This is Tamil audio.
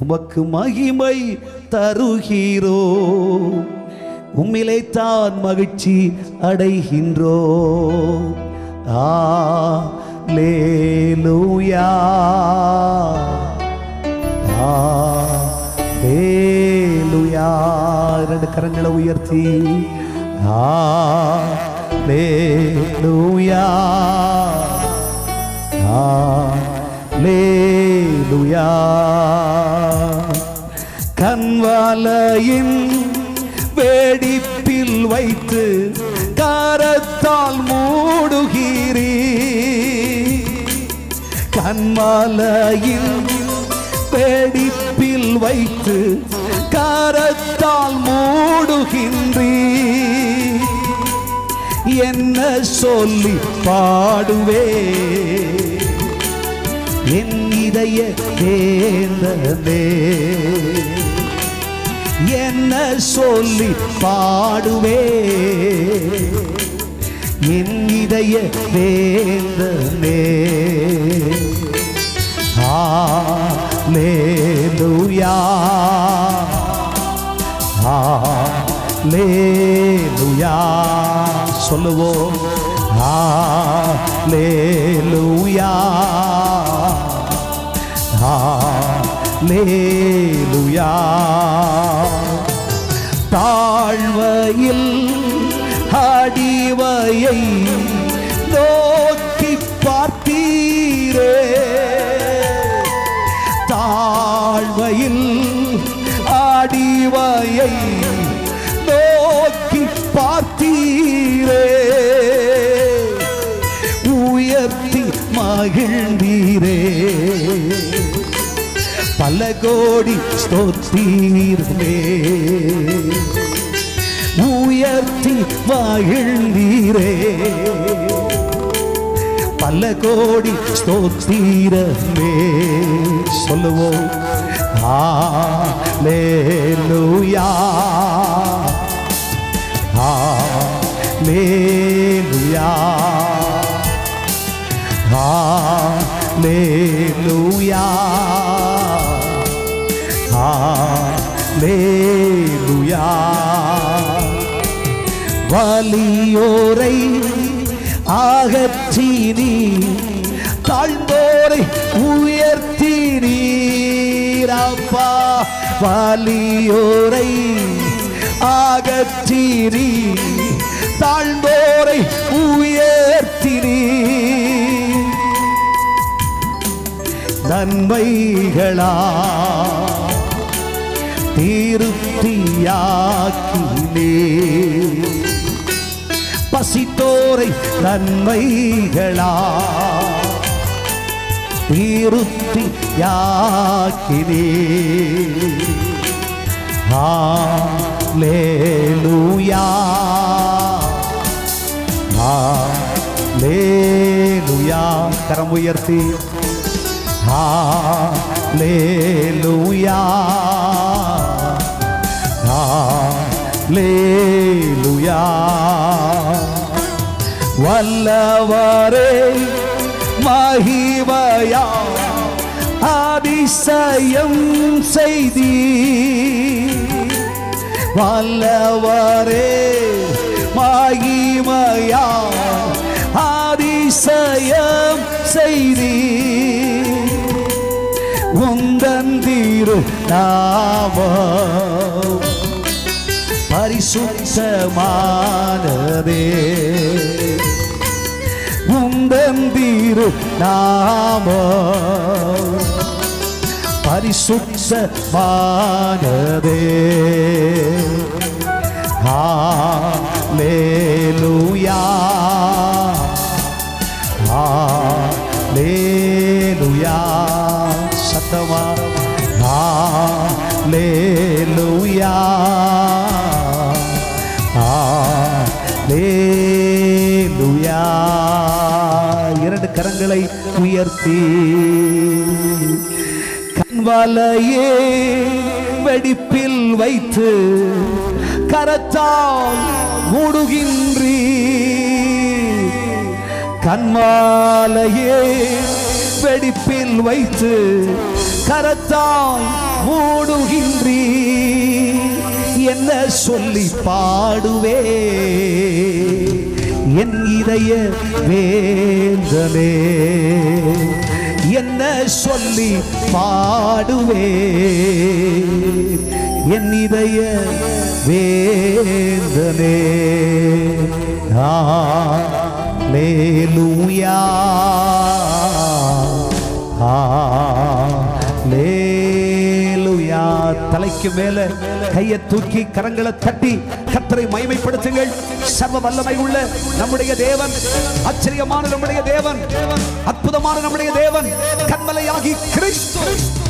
உமக்கு மகிமை தருகிறோ உம்மிலே தான் மகிழ்ச்சி அடைகின்றோ ஆ லேலூயா ஹalleluya இரண்டு கரங்களை உயர்த்தி ஹalleluya ஹalleluya கண்வாலையின் வேடிப்பில் வைத்து காரத்தால் மூடுகிறீ கண்மாலையில் பேடிப்பில் வைத்து காரத்தால் மூடுகின்றீ என்ன சொல்லி பாடுவே என் இதய தேர்ந்ததே என்ன சொல்லி பாடுவே என் இதய வேந்தனே ஹalleluya ஹalleluya சொல்லுவோம் ஹalleluya ஹalleluya தாழ்வையில் அடிவையை நோக்கி பார்த்தீரே தாழ்வையில் ஆடிவையை நோக்கி பார்த்தீரே உயர்த்தி மகிழ்ந்தீரே பல கோடி ஸ்தோத்தீரே உயர்த்தி மகிழ்ந்தீரே பல கோடி ஸ்தோத்திரமே சொல்லுவோம் ஹalleluya ஹalleluya ஹalleluya ஹalleluya வலியோரை அகற்றினி தாழ்ந்தோரை உயர்த்தினீரப்பா வலியோரை அகற்றினி தாழ்ந்தோரை உயர்த்தினீ நன்மைகளா திருப்தியாக்கினே பசித்தோரை நன்மைகளா திருப்தி யாக்கினே ஹalleluya ஹalleluya கரம் உயர்த்தி ஹalleluya ஹalleluya வல்லவரே மகிமையா அதிசயம் செய்தி வல்லவரே மகிமையா அதிசயம் செய்தி உந்தன் தீரு நாமம் பரிசுத்தமானதே உந்தன் தீரு நாம பரிசுத்தமானதே ஹalleluya ஹalleluya சத்தமா ஹalleluya ஹalleluya இரண்டு கரங்களை உயர்த்தி கண்வலையே வெடிப்பில் வைத்து கரத்தால் மூடுகின்றீ கண்மாலையே வெடிப்பில் வைத்து கரத்தால் மூ கூடுகின்றீ என்ன சொல்லி பாடுவே என் இதய வேந்தனே என்ன சொல்லி பாடுவே என் இதய வேந்தனே ஹalleluya ஹalleluya தலைக்கு மேல கையை தூக்கி கரங்களை தட்டி கத்தரை மகிமைப்படுத்துங்கள் சர்வ வல்லமை உள்ள நம்முடைய தேவன் ஆச்சரியமான நம்முடைய தேவன் அற்புதமான நம்முடைய தேவன் கண்மலையாகி கிறிஸ்து